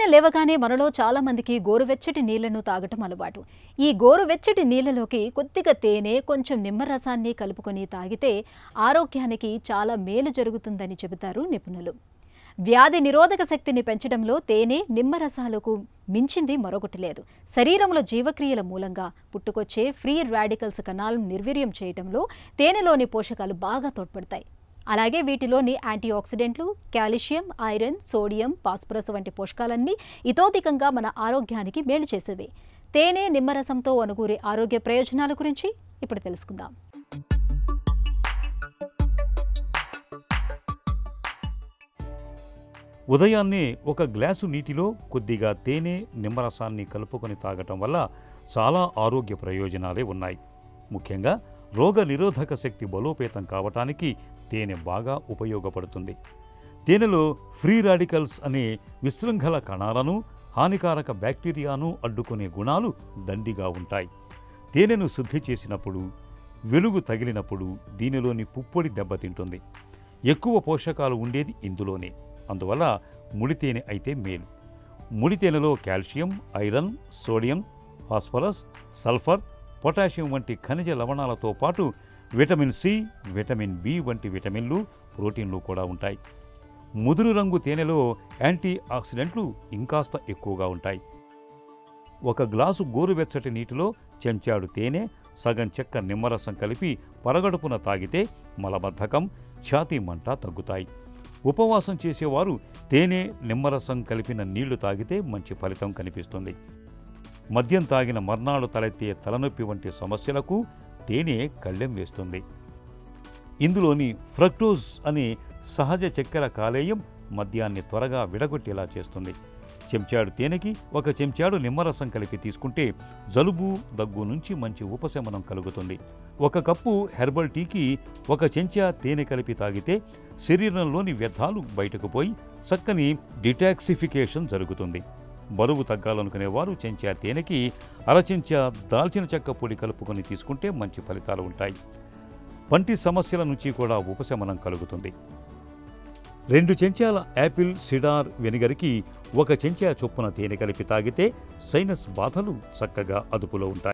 లేవగానే మనలో చాలా మందికి గోరువెచ్చటి నీళ్లను తాగటం అలవాటు ఈ గోరువెచ్చటి నీళ్లలోకి కొద్దిగా తేనె కొంచెం నిమ్మరసాన్ని కలుపుకొని తాగితే ఆరోగ్యానికి చాలా మేలు జరుగుతుందని చెబుతారు నిపుణులు వ్యాధి నిరోధక శక్తిని పెంచడంలో తేనె నిమ్మరసాలకు మించింది మరొకటి లేదు శరీరంలో జీవక్రియల మూలంగా పుట్టుకొచ్చే ఫ్రీ రాడికల్స్ కణాలను నిర్వీర్యం చేయడంలో తేనెలోని పోషకాలు బాగా తోడ్పడతాయి అలాగే వీటిలోని యాంటీ ఆక్సిడెంట్లు కాల్షియం ఐరన్ సోడియం ఫాస్ఫరస్ వంటి పోషకాలన్నీ ఇతోధికంగా మన ఆరోగ్యానికి మేలు చేసేవి తేనె నిమ్మరసంతో అనుకూరే ఆరోగ్య ప్రయోజనాల గురించి ఇప్పుడు తెలుసుకుందాం ఉదయాన్నే ఒక గ్లాసు నీటిలో కొద్దిగా తేనె నిమ్మరసాన్ని కలుపుకొని తాగటం వల్ల చాలా ఆరోగ్య ప్రయోజనాలే ఉన్నాయి ముఖ్యంగా రోగ నిరోధక శక్తి బలోపేతం కావటానికి తేనె బాగా ఉపయోగపడుతుంది తేనెలో ఫ్రీ రాడికల్స్ అనే విశృంఖల కణాలను హానికారక బ్యాక్టీరియాను అడ్డుకునే గుణాలు దండిగా ఉంటాయి తేనెను శుద్ధి చేసినప్పుడు వెలుగు తగిలినప్పుడు దీనిలోని పుప్పొడి దెబ్బతింటుంది ఎక్కువ పోషకాలు ఉండేది ఇందులోనే అందువల్ల ముడితేనె అయితే మేలు ముడితేనెలో calcium iron sodium phosphorus sulphur potassium వంటి ఖనిజ లవణాలతో పాటు విటమిన్ సి విటమిన్ బి వంటి విటమిన్లు ప్రోటీన్లు కూడా ఉంటాయి ముదురు రంగు తేనెలో యాంటీ ఆక్సిడెంట్లు ఇంకాస్త ఎక్కువగా ఉంటాయి ఒక గ్లాసు గోరువెచ్చటి నీటిలో చెంచాడు తేనె సగం చెక్క నిమ్మరసం కలిపి పరగడుపున తాగితే మలబద్ధకం ఛాతీ మంట తగ్గుతాయి ఉపవాసం చేసేవారు తేనె నిమ్మరసం కలిపిన నీళ్లు తాగితే మంచి ఫలితం కనిపిస్తుంది మద్యం తాగిన మర్నాడు తలెత్తే తలనొప్పి వంటి సమస్యలకు తేనె కళ్ళెం వేస్తుంది ఇందులోని ఫ్రక్టోజ్ అనే సహజ చక్కెర కాలేయం మద్యాన్ని త్వరగా విడగొట్టేలా చేస్తుంది చెంచాడు తేనెకి ఒక చెంచాడు నిమ్మరసం కలిపి తీసుకుంటే జలుబు దగ్గు నుంచి మంచి ఉపశమనం కలుగుతుంది ఒక కప్పు హెర్బల్ టీకి ఒక చెంచా తేనె కలిపి తాగితే శరీరంలోని వ్యర్థాలు బయటకు పోయి చక్కని డిటాక్సిఫికేషన్ జరుగుతుంది బరువు తగ్గాలనుకునే వారు చెంచా తేనెకి అరచెంచా దాల్చిన చెక్క పొడి కలుపుకొని తీసుకుంటే మంచి ఫలితాలు ఉంటాయి పంటి సమస్యల నుంచి కూడా ఉపశమనం కలుగుతుంది రెండు చెంచాల యాపిల్ సిడార్ వెనిగర్కి ఒక చెంచా చొప్పున తేనె కలిపి తాగితే సైనస్ బాధలు చక్కగా అదుపులో ఉంటాయి